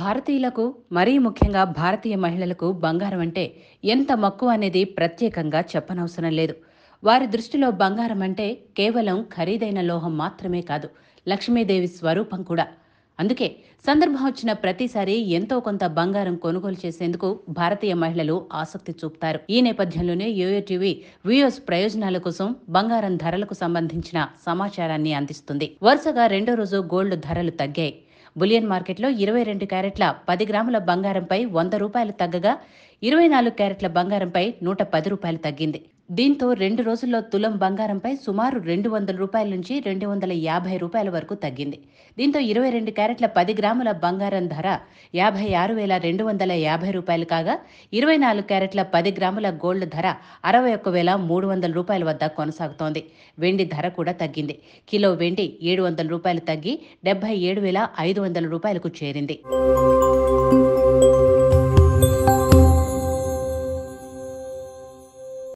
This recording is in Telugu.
భారతీయులకు మరీ ముఖ్యంగా భారతీయ మహిళలకు బంగారం అంటే ఎంత మక్కువ అనేది ప్రత్యేకంగా చెప్పనవసరం లేదు వారి దృష్టిలో బంగారం అంటే కేవలం ఖరీదైన లోహం మాత్రమే కాదు లక్ష్మీదేవి స్వరూపం కూడా అందుకే సందర్భం వచ్చిన ప్రతిసారి ఎంతో కొంత బంగారం కొనుగోలు చేసేందుకు భారతీయ మహిళలు ఆసక్తి చూపుతారు ఈ నేపథ్యంలోనే యోయో టీవీ వ్యూయర్స్ ప్రయోజనాల కోసం బంగారం ధరలకు సంబంధించిన సమాచారాన్ని అందిస్తుంది వరుసగా రెండో రోజు గోల్డ్ ధరలు తగ్గాయి బులియన్ మార్కెట్లో ఇరవై రెండు క్యారెట్ల పది గ్రాముల బంగారంపై వంద రూపాయలు తగ్గగా ఇరవై నాలుగు క్యారెట్ల బంగారంపై నూట పది రూపాయలు తగ్గింది దీంతో రెండు రోజుల్లో తులం బంగారంపై సుమారు రెండు వందల రూపాయల నుంచి రెండు వందల యాభై రూపాయల వరకు తగ్గింది దీంతో ఇరవై రెండు క్యారెట్ల పది గ్రాముల బంగారం ధర యాభై ఆరు వేల రెండు వందల యాభై రూపాయలు కాగా ఇరవై నాలుగు క్యారెట్ల పది గ్రాముల గోల్డ్ ధర అరవై ఒక్క వేల మూడు వందల రూపాయల వద్ద కొనసాగుతోంది వెండి ధర కూడా తగ్గింది కిలో వెండి ఏడు వందల రూపాయలు తగ్గి డెబ్బై ఏడు వేల ఐదు వందల రూపాయలకు చేరింది